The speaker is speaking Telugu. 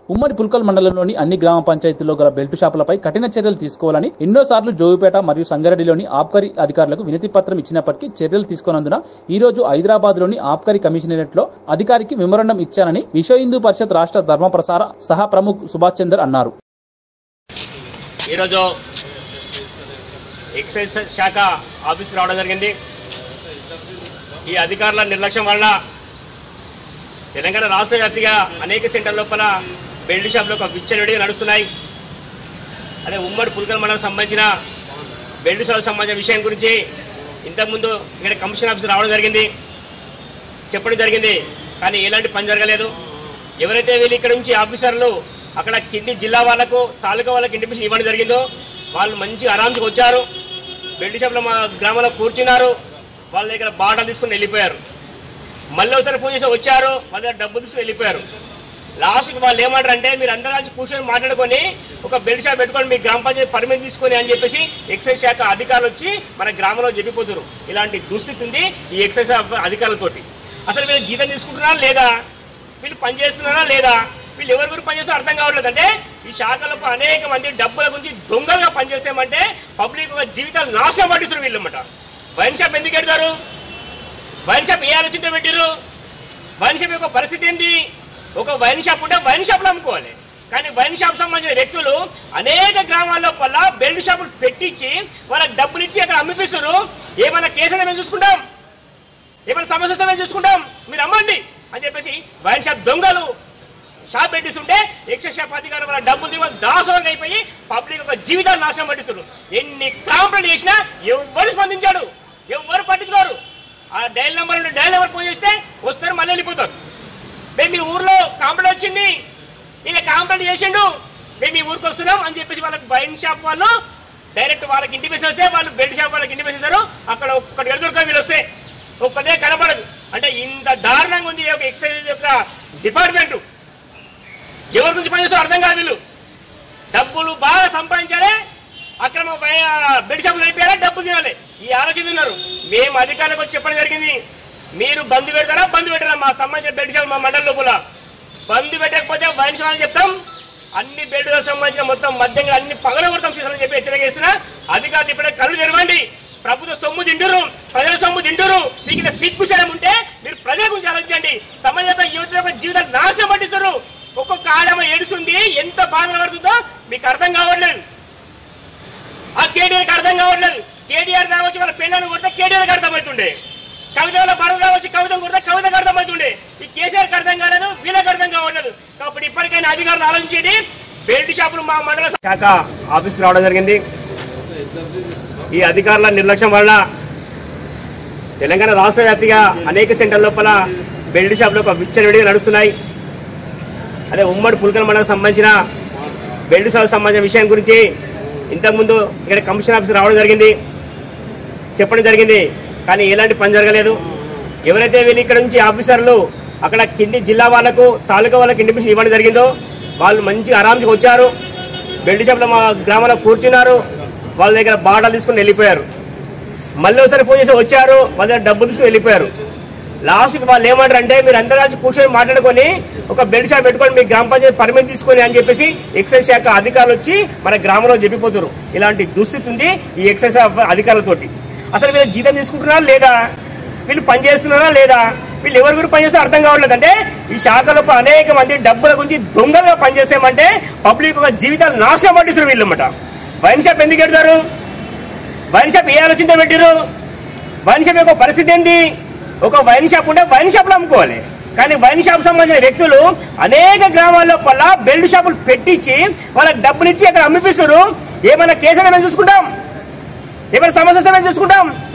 ఉమ్మడి పుల్కల్ మండలంలోని అన్ని గ్రామ పంచాయతీల్లో గల బెల్ట్ షాపులపై కఠిన చర్యలు తీసుకోవాలని ఎన్నోసార్లు జోగిపేట మరియు సంగారెడ్డిలోని ఆబ్కారీ అధికారులకు వినతి పత్రం ఇచ్చినప్పటికీ చర్యలు తీసుకున్నందున ఈ రోజు హైదరాబాద్ లోని ఆబ్కారీ కమిషనరేట్ లో అధికారికి మెమోరండం ఇచ్చానని విశ్వ హిందూ పరిషత్ రాష్ట్ర ధర్మ ప్రసార సహా ప్రముఖ్ సుభాష్ చందర్ అన్నారు ఈరోజు ఎక్సైజ్ శాఖ ఆఫీస్కి రావడం జరిగింది ఈ అధికారుల నిర్లక్ష్యం వలన తెలంగాణ రాష్ట్ర వ్యాప్తిగా అనేక సెంటర్ లోపల బెల్ట్ షాపులు ఒక విచ్చలవిడిగా నడుస్తున్నాయి అదే ఉమ్మడి పుల్కల్ మండలం సంబంధించిన బెల్ట్ షాప్ సంబంధించిన విషయం గురించి ఇంతకుముందు ఇక్కడ కమిషన్ ఆఫీస్ రావడం జరిగింది చెప్పడం జరిగింది కానీ ఎలాంటి పని జరగలేదు ఎవరైతే వీళ్ళు ఇక్కడ నుంచి ఆఫీసర్లు అక్కడ కింది జిల్లా వాళ్ళకు తాలూకా వాళ్ళకి ఇంటిమేషన్ ఇవ్వడం జరిగిందో వాళ్ళు మంచి ఆరాంస్కి వచ్చారు బెల్ట్ షాప్లో మా గ్రామంలో కూర్చున్నారు వాళ్ళ దగ్గర బాటలు తీసుకుని వెళ్ళిపోయారు మళ్ళీ ఒకసారి ఫోన్ చేసి వచ్చారు వాళ్ళ దగ్గర డబ్బు తీసుకుని వెళ్ళిపోయారు లాస్ట్కి వాళ్ళు ఏమంటారు అంటే మీరు అందరూ కలిసి కూర్చొని మాట్లాడుకొని ఒక బెల్ట్ షాప్ పెట్టుకొని మీ గ్రామ పంచాయతీ పర్మిట్ తీసుకొని అని చెప్పేసి ఎక్సైజ్ శాఖ అధికారులు వచ్చి మన గ్రామంలో చెప్పిపోతారు ఇలాంటి దుస్థితి ఉంది ఈ ఎక్సైజ్ అధికారులతోటి అసలు వీళ్ళు జీతం తీసుకుంటున్నారా లేదా వీళ్ళు పని చేస్తున్నారా లేదా వీళ్ళు ఎవరి గురించి పనిచేస్తున్నారో అర్థం కావట్లేదు అంటే ఈ శాఖలో అనేక మంది డబ్బుల గురించి దొంగలుగా పనిచేస్తామంటే పబ్లిక్ ఒక జీవితాలు నాశనం పట్టిస్తున్నారు వీళ్ళన్నమాట వైన్ షాప్ ఎందుకు పెడతారు వైన్ షాప్ ఏ ఆలోచనతో పెట్టారు వైన్ షాప్ యొక్క పరిస్థితి ఏంటి ఒక వైన్ షాప్ ఉంటే వైన్ షాప్లో అమ్ముకోవాలి కానీ వైన్ షాప్ సంబంధించిన వ్యక్తులు అనేక గ్రామాల్లో వల్ల బెల్ట్ షాపులు పెట్టించి వాళ్ళకి డబ్బులు ఇచ్చి అక్కడ అమ్మిపిస్తారు ఏమైనా కేసులు మేము చూసుకుంటాం ఏమైనా సమస్య వస్తే మేము చూసుకుంటాం మీరు అమ్మండి అని చెప్పేసి వైన్ షాప్ దొంగలు షాప్ పెట్టిస్తుంటే ఎక్సైజ్ షాప్ అధికారులు వాళ్ళ డబ్బులు తిరిగి దాసోహం అయిపోయి పబ్లిక్ ఒక జీవితాలు నాశనం పట్టిస్తారు ఎన్ని కాంప్లైంట్ చేసినా ఎవరు స్పందించాడు ఎవరు పట్టించుకోరు ఆ డైల్ నెంబర్ ఉంటే డైల్ నెంబర్ ఫోన్ చేస్తే వస్తారు మళ్ళీ వెళ్ళిపోతారు మేము మీ ఊర్లో కాంప్లైంట్ వచ్చింది ఈయన కాంప్లైంట్ చేసిండు మేము మీ ఊరికి వస్తున్నాం అని చెప్పేసి వాళ్ళకి వైన్ షాప్ వాళ్ళు డైరెక్ట్ వాళ్ళకి ఇంటిమేషన్ వస్తే వాళ్ళు బెల్ట్ షాప్ వాళ్ళకి ఇంటిమేషన్ ఇస్తారు అక్కడ ఒక్కటి ఎదురుగా వీళ్ళు వస్తే ఒక్కటే కనపడదు అంటే ఇంత దారుణంగా ఉంది ఈ యొక్క ఎక్సైజ్ యొక్క డిపార్ట్మెంట్ ఎవరి గురించి పనిచేస్తారో అర్థం కాదు వీళ్ళు డబ్బులు బాగా సంపాదించాలి అక్రమ బయ- బెడ్ షాపులు నడిపేయాలా డబ్బులు తినాలి ఈ ఆలోచన ఉన్నారు మేము అధికారులకు వచ్చి చెప్పడం జరిగింది మీరు బంద్ పెడతారా బంద్ పెట్టారా మా సంబంధించిన బెడ్ షాపులు మా మండలి లోపల బంద్ పెట్టకపోతే వైన్ షాపులు చెప్తాం అన్ని బెడ్లకు సంబంధించిన మొత్తం మద్యంగా అన్ని పగలగొడతాం చూసారని చెప్పి హెచ్చరిక చేస్తున్నా అధికారులు ఇప్పుడే కళ్ళు తెరవండి ప్రభుత్వ సొమ్ము తింటురు ప్రజల సొమ్ము తింటురు మీకు ఇంత సిగ్గు శరం ఉంటే మీరు ప్రజల గురించి ఆలోచించండి సమాజంలో యువత యొక్క జీవితాలు నాశనం పట్టిస్తారు ఒక్కొక్క ఆడమ ఏడుస్తుంది ఎంత బాధలు పడుతుందో మీకు అర్థం కావట్లేదు ఆ కేటీఆర్కి అర్థం కావట్లేదు కేటీఆర్ దావచ్చు వాళ్ళ పిల్లలు కొడితే కేటీఆర్కి అర్థమవుతుండే కవిత వల్ల భరత కావచ్చు కవిత కొడితే కవితకు అర్థమవుతుండే ఈ కేసీఆర్కి అర్థం కాలేదు వీళ్ళకి అర్థం కావట్లేదు కాబట్టి ఇప్పటికైనా అధికారులు ఆలోచించేది బెల్ట్ షాపులు మా మండల శాఖ ఆఫీస్కి రావడం జరిగింది ఈ అధికారుల నిర్లక్ష్యం వలన తెలంగాణ రాష్ట్ర వ్యాప్తిగా అనేక సెంటర్ లోపల బెల్ట్ షాపులు ఒక విచ్చలవిడిగా నడుస్తున్నాయి అదే ఉమ్మడి పుల్కల్ మండలం సంబంధించిన బెల్ట్ షాప్ సంబంధించిన విషయం గురించి ఇంతకుముందు ఇక్కడ కమిషన్ ఆఫీస్ రావడం జరిగింది చెప్పడం జరిగింది కానీ ఎలాంటి పని జరగలేదు ఎవరైతే వీళ్ళు ఇక్కడ నుంచి ఆఫీసర్లు అక్కడ కింది జిల్లా వాళ్ళకు తాలూకా వాళ్ళకి ఇంటిమేషన్ ఇవ్వడం జరిగిందో వాళ్ళు మంచి ఆరాంస్కి వచ్చారు బెల్ట్ షాప్లో మా గ్రామంలో కూర్చున్నారు వాళ్ళ దగ్గర బాటలు తీసుకుని వెళ్ళిపోయారు మళ్ళీ ఒకసారి ఫోన్ చేసి వచ్చారు వాళ్ళ దగ్గర డబ్బులు తీసుకుని వెళ్ళిపోయారు లాస్ట్కి వాళ్ళు ఏమంటారు అంటే మీరు అందరూ కలిసి కూర్చొని మాట్లాడుకొని ఒక బెల్ట్ షాప్ పెట్టుకొని మీ గ్రామ పంచాయతీ పర్మిట్ తీసుకొని అని చెప్పేసి ఎక్సైజ్ శాఖ అధికారులు వచ్చి మన గ్రామంలో చెప్పిపోతారు ఇలాంటి దుస్థితి ఉంది ఈ ఎక్సైజ్ అధికారులతోటి అసలు వీళ్ళు జీతం తీసుకుంటున్నారా లేదా వీళ్ళు పని చేస్తున్నారా లేదా వీళ్ళు ఎవరి గురించి పనిచేస్తారో అర్థం కావట్లేదు అంటే ఈ శాఖలో అనేక మంది డబ్బుల గురించి దొంగలుగా పనిచేస్తామంటే పబ్లిక్ ఒక జీవితాలు నాశనం పట్టిస్తారు వీళ్ళన్నమాట వైన్ షాప్ ఎందుకు పెడతారు వైన్ షాప్ ఏ ఆలోచనతో పెట్టారు వైన్ షాప్ యొక్క పరిస్థితి ఏంటి ఒక వైన్ షాప్ ఉంటే వైన్ షాప్లో అమ్ముకోవాలి కానీ వైన్ షాప్ సంబంధించిన వ్యక్తులు అనేక గ్రామాల్లో వల్ల బెల్ట్ షాపులు పెట్టించి వాళ్ళకి డబ్బులు ఇచ్చి అక్కడ అమ్మిపిస్తారు ఏమైనా కేసులు మేము చూసుకుంటాం ఏమైనా సమస్య వస్తే మేము చూసుకుంటాం